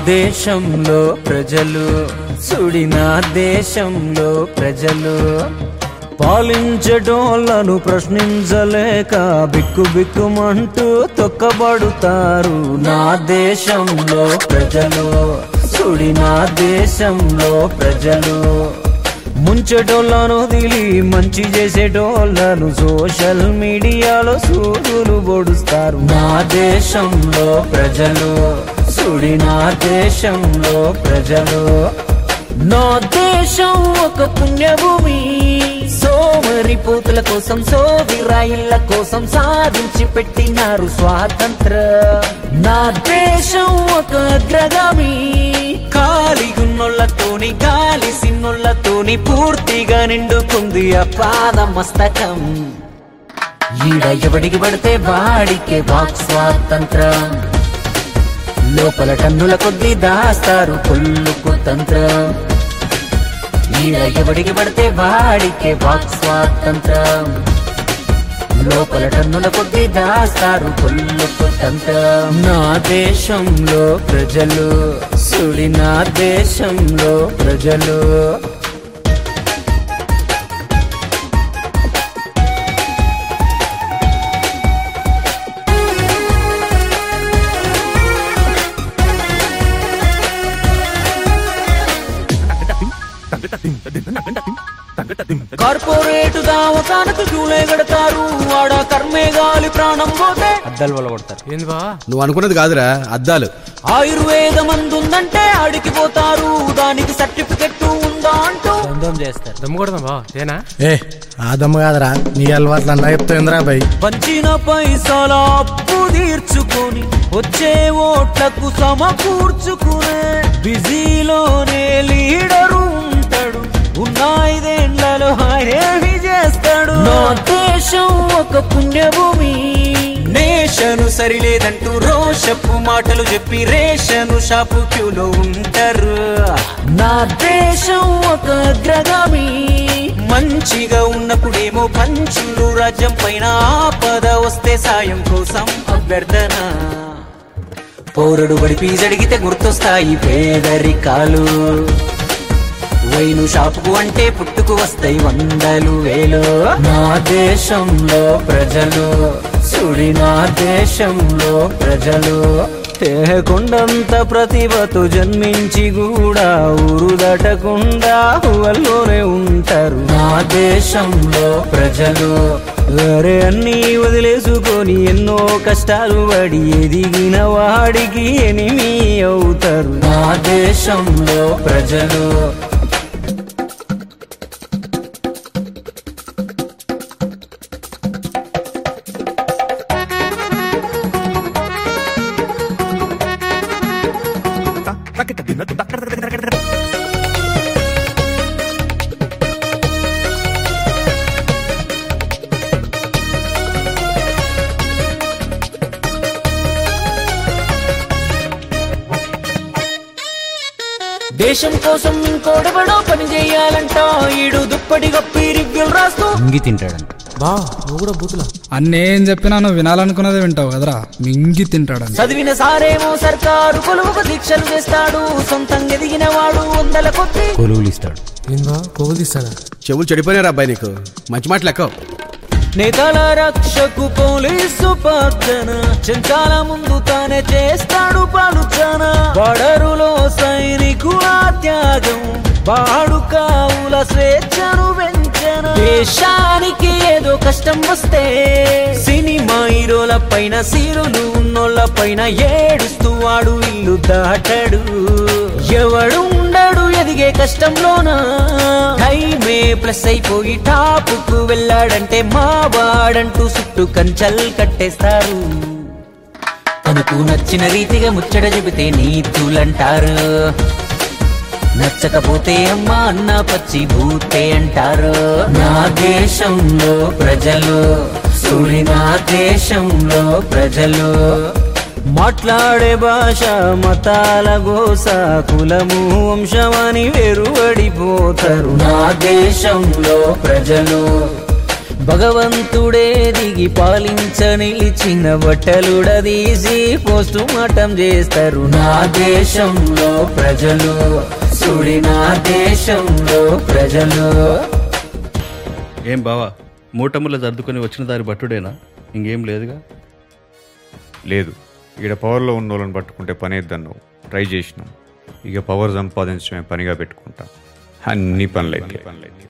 దేశంలో ప్రజలు సుడి నా దేశంలో ప్రజలు పాలించడోళ్లను ప్రశ్నించలేక బిక్కు బిక్కుమంటూ తొక్కబడుతారు నా దేశంలో ప్రజలు సుడి నా దేశంలో ప్రజలు ముంచెటోళ్ళను వదిలి మంచి చేసేటోళ్ళను సోషల్ మీడియాలో సూదులు పొడుస్తారు నా దేశంలో ప్రజలు సుడి నా దేశంలో ప్రజలు నా దేశం ఒక పుణ్యభూమి సోమరి పూతుల కోసం సోవిరాయిళ్ళ కోసం సాధించి పెట్టినారు స్వాతంత్ర నా దేశం ఒక అగ్రగామి కాలిగున్నోళ్ళతోని గాలి సిన్నోళ్ళతోని పూర్తిగా నిండుకుంది ఆ పాద మస్తకం ఈడ ఎవడికి పడితే వాడికే వాక్ స్వాతంత్రం లోపల టన్నుల కొద్దీ దాస్తారు కొల్లుకు తంత్రం ఈడ ఎవడికి పడితే వాడికే వాక్ స్వాతంత్రం లోపల టన్నుల కొద్దీ దాస్తారు కొల్లుకు తంత్రం నా దేశంలో ప్రజలు సుడి నా దేశంలో ప్రజలు కార్పొరేట్ దావకానకు జూలే గడతారు ఆడ కర్మే గాలి ప్రాణం పోతే అద్దాలు వల్ల కొడతారు ఏంది బా నువ్వు అనుకున్నది కాదురా అద్దాలు ఆయుర్వేద మందుందంటే ఆడికి పోతారు దానికి సర్టిఫికెట్ ఉందా అంటూ దందం చేస్తారు దమ్ము కొడదాం బా ఏనా ఏ ఆదమ్మ కాదరా నీ అలవాట్లు అన్నా చెప్తుందిరా భయ్ పంచిన పైసల అప్పు తీర్చుకొని వచ్చే ఓట్లకు సమకూర్చుకునే బిజీలోనే లీడరు ఉంటాడు ఉన్న ఐదేండ్లలో ఏమి చేస్తాడు నా దేశం ఒక పుణ్యభూమి నేషను సరిలేదంటూ రోషపు మాటలు చెప్పి రేషను షాపు క్యూలో ఉంటారు నా దేశం ఒక అగ్రగామి మంచిగా ఉన్నప్పుడేమో పంచులు రాజ్యం పైన ఆపద వస్తే సాయం కోసం అభ్యర్థన పౌరుడు బడి ఫీజు అడిగితే గుర్తొస్తాయి పేదరికాలు వైను షాపుకు అంటే పుట్టుకు వస్తాయి వందలు వేలు నా దేశంలో ప్రజలు సుడి నా దేశంలో ప్రజలు కొండంత ప్రతిభతో జన్మించి కూడా ఊరు దాటకుండా ఊళ్ళోనే ఉంటారు నా దేశంలో ప్రజలు వేరే అన్ని వదిలేసుకొని ఎన్నో కష్టాలు పడి ఎదిగిన వాడికి ఎనిమి అవుతారు నా దేశంలో ప్రజలు దేశం కోసం ఇంకోడెవడో పని చేయాలంట ఈడు దుప్పటి గప్పి రివ్యూలు రాస్తూ ఇంగి తింటాడంట బా నువ్వు కూడా బూతులా అన్నేం చెప్పినా నువ్వు వినాలనుకున్నదే వింటావు కదరా మింగి తింటాడని చదివిన సారేమో సర్కారు కొలువుకు దీక్షలు చేస్తాడు సొంతంగా ఎదిగిన వాడు వందల కొద్ది కొలువులు ఇస్తాడు ఏంది బా కొవ్వు తీస్తాడా చెవులు చెడిపోయినారా అబ్బాయి నీకు మంచి మాటలు ఎక్కవు నేతల రక్షకు పోలీసు పాత్రన చెంచాల ముందు తానే చేస్తాడు పాలుచన బడరులో సైనికుల త్యాగం బాడు కావుల స్వేచ్ఛను పెంచన దేశానికి ఏదో కష్టం వస్తే సినిమా హీరోల పైన సీరులు ఉన్నోళ్ళ పైన ఏడుస్తూ వాడు ఇల్లు దాటడు ఎవడు ఉండడు ఎదిగే కష్టంలోన టైమే ప్లస్ అయిపోయి టాపుకు వెళ్ళాడంటే మా వాడంటూ చుట్టూ కంచల్ కట్టేస్తారు తనకు నచ్చిన రీతిగా ముచ్చట చెబితే నీతులంటారు నచ్చకపోతే అమ్మా అన్న పచ్చి భూతే అంటారు నా దేశంలో ప్రజలు సుడి నా దేశంలో ప్రజలు మాట్లాడే భాష మతాల గోస కులము వంశమని వెరువడిపోతారు నా దేశంలో ప్రజలు భగవంతుడే దిగి పాలించ నిలిచిన బట్టలుడదీసి పోస్టు మార్టం చేస్తారు నా దేశంలో ప్రజలు సుడి నా దేశంలో ప్రజలు ఏం బావా మూటముల సర్దుకొని వచ్చిన దారి బట్టుడేనా ఇంకేం లేదుగా లేదు ఈడ పవర్లో ఉన్న వాళ్ళని పట్టుకుంటే పని నువ్వు ట్రై చేసినాం ఇక పవర్ సంపాదించడమే పనిగా పెట్టుకుంటా అన్ని పనులైతే